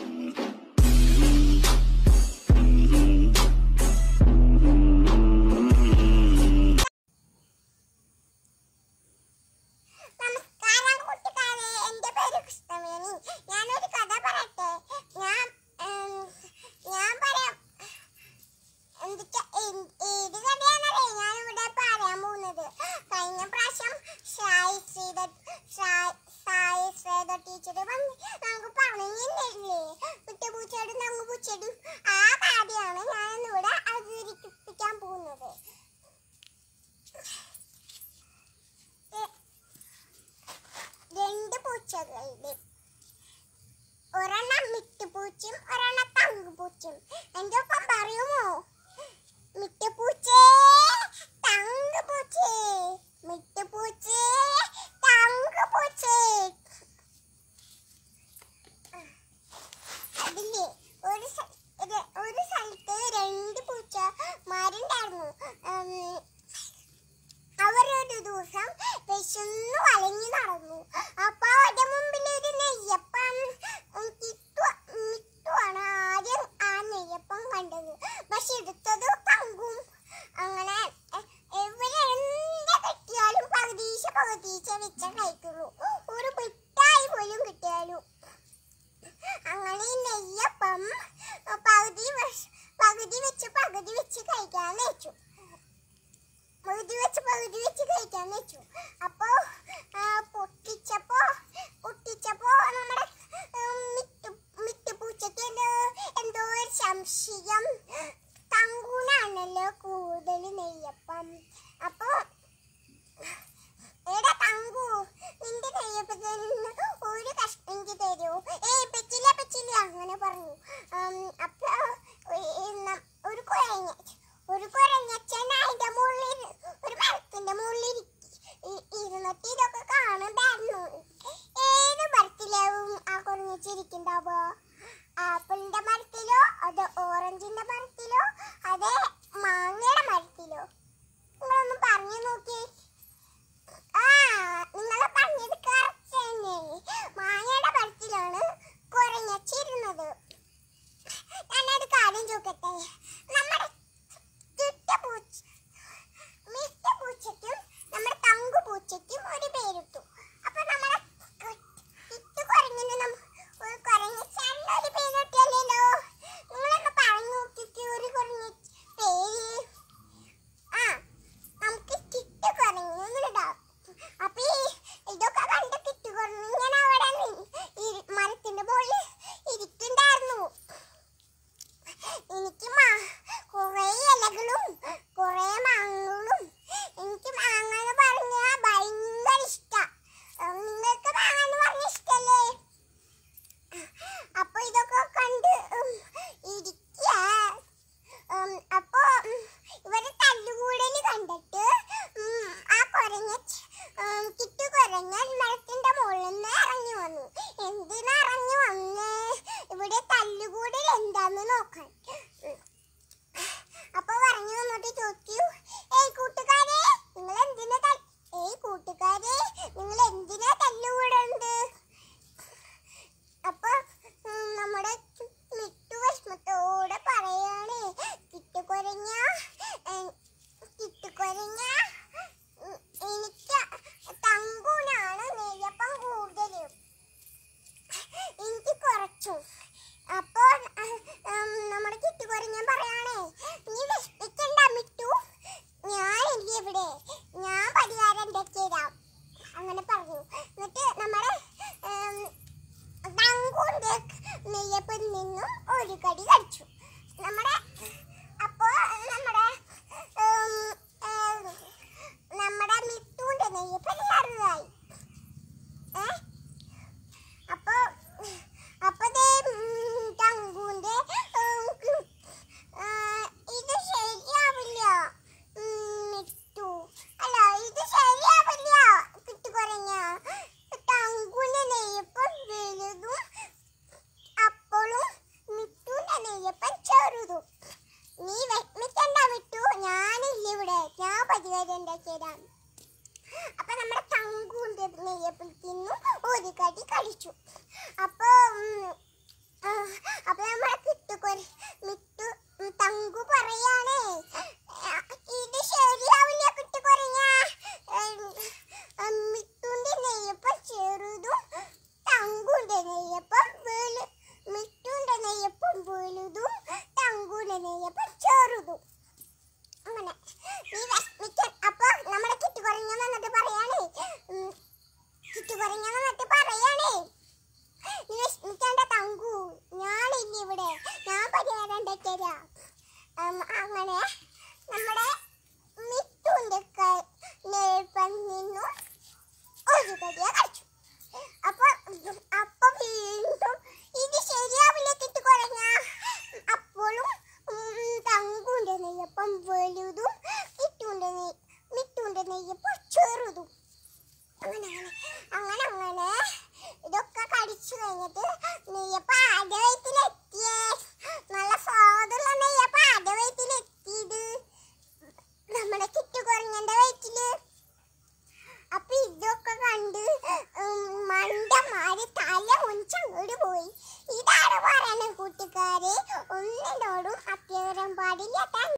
നമസ്കാരം കൂട്ടുകാരെ എന്റെ പേര് കൃഷ്ണവേണി ഞാനൊരു കഥ പറയട്ടെ ഞാൻ ഉം, ഞാൻ പറയാം എന്തൊക്കെ ഏ- ഏത് കഥയാണെന്നറിയോ ഞാൻ ഇവിടെ പറയാൻ പോകുന്നത് കഴിഞ്ഞ പ്രാവശ്യം സായി ശ്രീധ സായി സായി ശ്വേത ടീച്ചർ വന്ന് നമുക്ക് പറഞ്ഞില്ലേ കുറ്റപൂച്ചയോടും തങ്കുപൂച്ചയോടും ആ കഥയാണ് ഞാൻ ഇവിടെ അവതരിപ്പിക്കാൻ പോകുന്നത് ഏ- രണ്ട് പൂച്ചകളുണ്ട് ഒരെണ്ണം മിട്ടുപൂച്ചയും ഒരെണ്ണം തങ്കുപൂച്ചയും എന്റെ ഒപ്പം പറയുമോ മിട്ടുപൂച്ചേ തങ്കുപൂച്ചേ മിട്ടുപൂച്ചേ തങ്കുപൂച്ചേ അതില്ലേ ഒരു സ്ഥ- ഒരു- ഒരു സ്ഥലത്ത് രണ്ട് പൂച്ചമാരുണ്ടായിരുന്നു ഉം, അവരൊരു ദിവസം വിശന്നു വലഞ്ഞു നടന്നു അപ്പൊ അവരുടെ മുമ്പിൽ ഒരു നെയ്യപ്പം ഉം, കിട്ടു- മിട്ടുവാണ് ആദ്യം ആ നെയ്യപ്പം കണ്ടത് പക്ഷെ എടുത്തത് തങ്കും അങ്ങനെ എ- ഇവര് എന്ത് കിട്ടിയാലും പകുതീശ പകുതീശ വെച്ച കഴിക്കുള്ളൂ ഒരു മിഠായി പോലും കിട്ടിയാലും അങ്ങനെ ഈ നെയ്യപ്പം പകുതി വശ- പകുതി വെച്ച് പകുതി വെച്ച് കഴിക്കാൻ വെച്ചു പകുതി വെച്ച് പകുതി വെച്ച് കഴിക്കാൻ വെച്ചു അപ്പോ ആ, പൊട്ടിച്ചപ്പോ പൊട്ടിച്ചപ്പോ നമ്മുടെ ഉം, മിട്ടു മിട്ടുപൂച്ചയ്ക്ക് എന്തോ എന്തോ ഒരു സംശയം തങ്കൂനാണല്ലോ കൂടുതൽ നെയ്യപ്പം അപ്പോ എടാ തങ്കു നിന്റെ നെയ്യപ്പത്തിൽ നിന്ന് ഒരു കഷ്ണം എനിക്ക് തരൂ ഏയ് പറ്റില്ല പറ്റില്ല അങ്ങനെ പറഞ്ഞു ഉം, അപ്പൊ ഏ, ന- ഒരു കുരങ്ങ ഒരു കുരങ്ങച്ചൻ അതിന്റെ മുകളിൽ ഒരു മരത്തിന്റെ മുകളിൽ ഇരുന്നിട്ട് ഇതൊക്കെ കാണണ്ടായിരുന്നു ഏത് മരത്തിലാവും ആ കുരങ്ങച്ചിരിക്കുണ്ടാവുക ആപ്പിളിന്റെ മരത്തിലോ അത് ഓറഞ്ചിന്റെ മരത്തിലോ അത് മാങ്ങയുടെ മരത്തിലോ നിങ്ങളൊന്ന് പറഞ്ഞു നോക്കിയേ ആ നിങ്ങൾ പറഞ്ഞത് കറക്റ്റ് തന്നെ മാങ്ങയുടെ മരത്തിലാണ് കുരങ്ങച്ചിരുന്നത് ഞാനൊരു കാര്യം ചോദിക്കട്ടെ നമ്മുടെ ചുട്ട പൂച്ച മിക്ക പൂച്ചയ്ക്കും നമ്മുടെ തങ്കു പൂച്ചയ്ക്കും ഒരു പേരിട്ടു അപ്പൊ നമ്മുടെ ഇട്ട് കുരങ്ങിന് നമ്മ- ഒരു കുരങ്ങച്ചാലിന് ഒരു പേര് കിട്ടിയല്ലോ നിങ്ങളൊന്ന് പറഞ്ഞു നോക്കിക്ക് ഒരു കുരങ്ങ പേര് ആ നമുക്ക് കിട്ട് കുരങ്ങിടാം അപ്പൊ ഈ ഇതൊക്കെ കണ്ട് കിട്ട് കുരങ്ങ് ഇങ്ങനെ അവിടെ നി- ഇരി- മരത്തിന്റെ മുകളിൽ ഇരിക്കണ്ടായിരുന്നു എനിക്ക് മാ- കുറേ ഇലകളും കുറേ മാങ്ങകളും എനിക്ക് മാങ്ങ എന്ന് പറഞ്ഞാൽ ഭയങ്കര ഇഷ്ടാ ഉം, നിങ്ങൾക്ക് മാങ്ങ എന്ന് പറഞ്ഞ ഇഷ്ടല്ലേ അപ്പൊ ഇതൊക്കെ കണ്ട് ഉം, ഇരിക്ക ഉം, അപ്പൊ ഉം, ഇവര് തല്ലുകൂടല് കണ്ടിട്ട് ഉം, ആ കുരങ്ങ കിട്ടു കുരങ്ങൻ മരത്തിന്റെ മുകളിൽ നിന്ന് ഇറങ്ങി വന്നു എന്തിനാ ഇറങ്ങി വന്നേ ഇവിടെ തല്ലുകൂടൽ എന്താന്ന് നോക്കാൻ ഉം. അപ്പൊ പറഞ്ഞു വന്നിട്ട് ചോദിച്ചു ഏയ് കൂട്ടുകാരെ നിങ്ങൾ എന്തിനാ തല്ല് ഏയ് കൂട്ടുകാരെ നിങ്ങൾ എന്തിനാ തല്ലുകൂടുന്നത് അപ്പൊ ഉം, നമ്മുടെ മിട്ടു വിഷമത്തോടെ പറയാണ് കിട്ടുകുരങ്ങ കിട്ടുകുരങ്ങ ഉം, എനിക്ക് തങ്കൂനാണ് നെയ്യപ്പം കൂടുതലും എനിക്ക് കുറച്ചു അപ്പോൾ ഉം, നമ്മുടെ കിട്ടുകുരങ്ങൻ പറയാണേ നീ വിഷമിക്കണ്ട മിട്ടു ഞാൻ ഇല്ല ഇവിടെ ഞാൻ പരിഹാരം ഉണ്ടാക്കി തരാം അങ്ങനെ പറഞ്ഞു എന്നിട്ട് നമ്മുടെ ഉം, തങ്കൂന്റെ നെയ്യപ്പത്തിൽ നിന്നും ഒരു കടി കടിച്ചു നമ്മുടെ അപ്പോ നമ്മുടെ ഉം, ഉം, നമ്മുടെ മിട്ടുവിന്റെ നെയ്യപ്പം ഇല്ലാതായി ഏ അപ്പൊ അപ്പൊ ദേ ഉം, തങ്കൂന്റെ ഉം, ഉം, ആ, ഇത് ശരിയാവില്ല ഉം, മിട്ടു അല്ല ഇത് ശരിയാവില്ല കിട്ടുകുറങ്ങ തങ്കൂന്റെ നെയ്യപ്പം വലുതും അപ്പോഴും മിട്ടുവിന്റെ നെയ്യപ്പം ചെറുതും നീ വിഷമിക്കണ്ട മിട്ടു ഞാനില്ല ഇവിടെ ഞാൻ പരിഹാരം ഉണ്ടാക്കിയതാണ് അപ്പൊ നമ്മുടെ തങ്കൂന്റെ നെയ്യപ്പത്തിൽ നിന്നും ഒരു കടി കഴിച്ചു അപ്പൊ ഉം, ആ, അപ്പൊ നമ്മളെ കിട്ടുകൊര മിട്ടു ഉം, തങ്കു പറയാണേ ആ, ഇത് ശരിയാവില്ല കിട്ടുകൊരങ്ങ മിട്ടുന്റെ നെയ്യപ്പം ചെറുതും തങ്കുന്റെ നെയ്യപ്പം വേലു മിട്ടുന്റെ നെയ്യപ്പം വലുതും തങ്കുന്റെ നെയ്യപ്പം ചെറുതും അങ്ങനെ നീ വിഷമിക്കാൻ അപ്പൊ നമ്മുടെ കിട്ടുകൊരങ്ങ വന്നിട്ട് പറയാണേ ഉം, കിട്ടുകൊരങ്ങ വന്നിട്ട് പറയാണേ നീ വിഷമിക്കേണ്ട തങ്കു ഞാനില്ല ഇവിടെ ഞാൻ പരിഹാരം ഉണ്ടാക്കിയരാ അങ്ങനെ നമ്മുടെ മിത്തുന്റെ നേഴ്പം നിന്നും ഒരു കടിയ കഴിച്ചു അപ്പൊ അപ്പൊ വീണ്ടും ഇത് ശരിയാവില്ല കിട്ടി കുറഞ്ഞ അപ്പോഴും ഉം, തങ്കുന്റെ നെയ്യപ്പം വലുതും മിറ്റുന്റെ നെയ് മിറ്റുന്റെ നെയ്യപ്പം ചെറുതും അങ്ങനെ അങ്ങനെ അങ്ങനെ അങ്ങനെ ഇതൊക്കെ കടിച്ചു കഴിഞ്ഞിട്ട് നെയ്യപ്പ ആദ്യവയത്തിലെത്തിയേ നല്ല സ്വാദുള്ള നെയ്യപ്പ ആദ്യവയത്തിലെത്തിയത് നമ്മുടെ കിട്ടു കുറഞ്ഞന്റെ വയറ്റില് അപ്പൊ ഇതൊക്കെ കണ്ട് ഉം, മണ്ടന്മാര് തല മുഞ്ചങ്ങോട്ട് പോയി ഇതാണ് പറയണ കൂട്ടുകാരെ ഒന്നിനോടും അത്യവരം പാടില്ല താങ്ക്